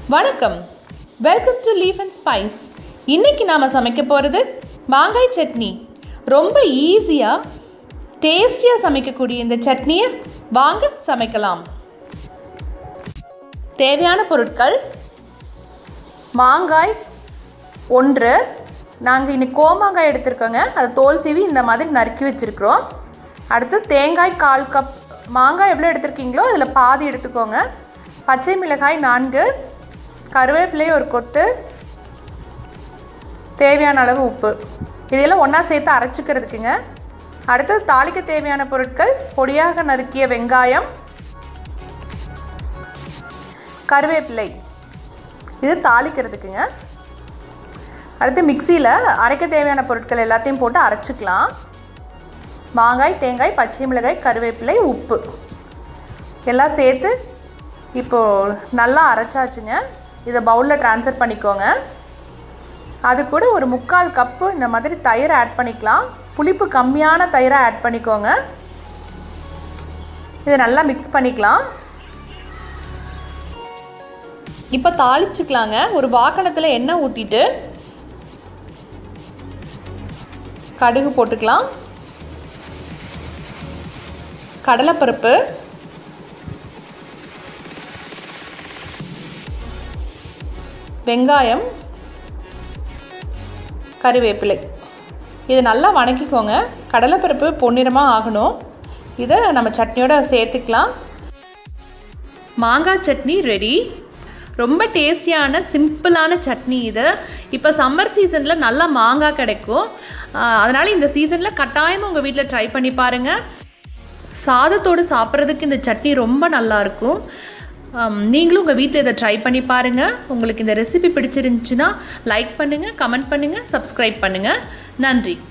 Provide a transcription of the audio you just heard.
வணக்கம் welcome to leaf and spice இன்னைக்கு நாம் சமைக்க போகிறது மாங்காய் சட்னி ரொம்ப ஈஸியாக டேஸ்டியாக சமைக்கக்கூடிய இந்த சட்னியை வாங்க சமைக்கலாம் தேவையான பொருட்கள் மாங்காய் ஒன்று நாங்கள் இன்னைக்கு கோமாங்காய் எடுத்திருக்கோங்க அதை தோல் சீவி இந்த மாதிரி நறுக்கி வச்சுருக்குறோம் அடுத்து தேங்காய் கால் கப் மாங்காய் எவ்வளோ எடுத்திருக்கீங்களோ அதில் பாதி எடுத்துக்கோங்க பச்சை மிளகாய் நான்கு கருவேப்பிலை ஒரு கொத்து தேவையான அளவு உப்பு இதெல்லாம் ஒன்றா சேர்த்து அரைச்சிக்கிறதுக்குங்க அடுத்தது தாளிக்க தேவையான பொருட்கள் பொடியாக நறுக்கிய வெங்காயம் கருவேப்பிலை இது தாளிக்கிறதுக்குங்க அடுத்து மிக்சியில் அரைக்க தேவையான பொருட்கள் எல்லாத்தையும் போட்டு அரைச்சிக்கலாம் மாங்காய் தேங்காய் பச்சை மிளகாய் கருவேப்பிலை உப்பு எல்லாம் சேர்த்து இப்போது நல்லா அரைச்சாச்சுங்க இதை பவுலில் ட்ரான்ஸ்ஃபர் பண்ணிக்கோங்க அது கூட ஒரு முக்கால் கப்பு இந்த மாதிரி தயிர் ஆட் பண்ணிக்கலாம் புளிப்பு கம்மியான தயிரை ஆட் பண்ணிக்கோங்க இதை நல்லா மிக்ஸ் பண்ணிக்கலாம் இப்போ தாளிச்சுக்கலாங்க ஒரு வாக்கணத்தில் எண்ணெய் ஊற்றிட்டு கடுகு போட்டுக்கலாம் கடலைப்பருப்பு வெங்காயம் கருவேப்பிலை இது நல்லா வணக்கிக்கோங்க கடலைப்பருப்பு பொன்னிறமாக ஆகணும் இதை நம்ம சட்னியோட சேர்த்துக்கலாம் மாங்காய் சட்னி ரெடி ரொம்ப டேஸ்டியான சிம்பிளான சட்னி இது இப்போ சம்மர் சீசனில் நல்லா மாங்காய் கிடைக்கும் அதனால் இந்த சீசனில் கட்டாயமாக உங்கள் வீட்டில் ட்ரை பண்ணி பாருங்கள் சாதத்தோடு சாப்பிட்றதுக்கு இந்த சட்னி ரொம்ப நல்லாயிருக்கும் நீங்களும் உங்கள் வீட்டில் இதை ட்ரை பண்ணி பாருங்கள் உங்களுக்கு இந்த ரெசிபி பிடிச்சிருந்துச்சுன்னா லைக் பண்ணுங்கள் கமெண்ட் பண்ணுங்கள் சப்ஸ்கிரைப் பண்ணுங்கள் நன்றி